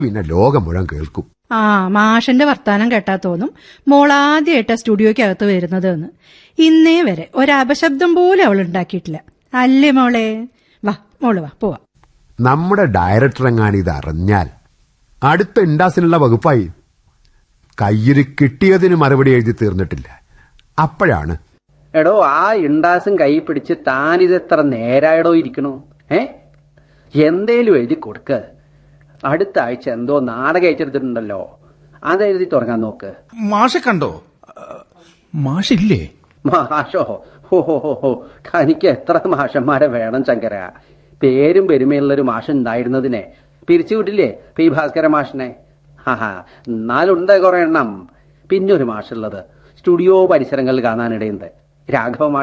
പിന്നെ ലോകം മുഴുവൻ കേൾക്കും ആ മാഷന്റെ വർത്താനം കേട്ടാ തോന്നും മോളാദ്യമായിട്ടാ സ്റ്റുഡിയോയ്ക്കകത്ത് വരുന്നത് എന്ന് ഇന്നേ വരെ ഒരപശബ്ദം പോലും അവൾ ഉണ്ടാക്കിയിട്ടില്ല അല്ലേ മോളെ വാ മോള് വാ പോവാ നമ്മുടെ ഡയറക്ടർ എങ്ങാനും ഇത് അറിഞ്ഞാൽ അടുത്ത ഇൻഡാസിനുള്ള വകുപ്പായി കയ്യിൽ കിട്ടിയതിന് മറുപടി എഴുതി തീർന്നിട്ടില്ല അപ്പോഴാണ് എടോ ആ ഇണ്ടാസും കൈ പിടിച്ച് താനിത് എത്ര നേരായടോ ഇരിക്കണു ഏ എന്തേലും എഴുതി കൊടുക്ക് അടുത്ത ആഴ്ച എന്തോ നാടകം ഏറ്റെടുത്തിട്ടുണ്ടല്ലോ അത് എഴുതി തുടങ്ങാൻ നോക്ക് മാഷെ കണ്ടോ മാഷില്ലേ മാഷോ ഹോ ഹോ ഹോ ഹോ തനിക്ക് എത്ര മാഷന്മാരെ വേണം ശങ്കര പേരും പെരുമയുള്ളൊരു മാഷ് ഉണ്ടായിരുന്നതിനെ പിരിച്ചുവിട്ടില്ലേ പി ഭാസ്കര മാഷിനെ ഹാ എന്നാലുണ്ട് കുറെ എണ്ണം പിന്നെ ഒരു മാഷുള്ളത് സ്റ്റുഡിയോ പരിസരങ്ങളിൽ കാണാനിടയുണ്ട് രാഘവ മാഷ്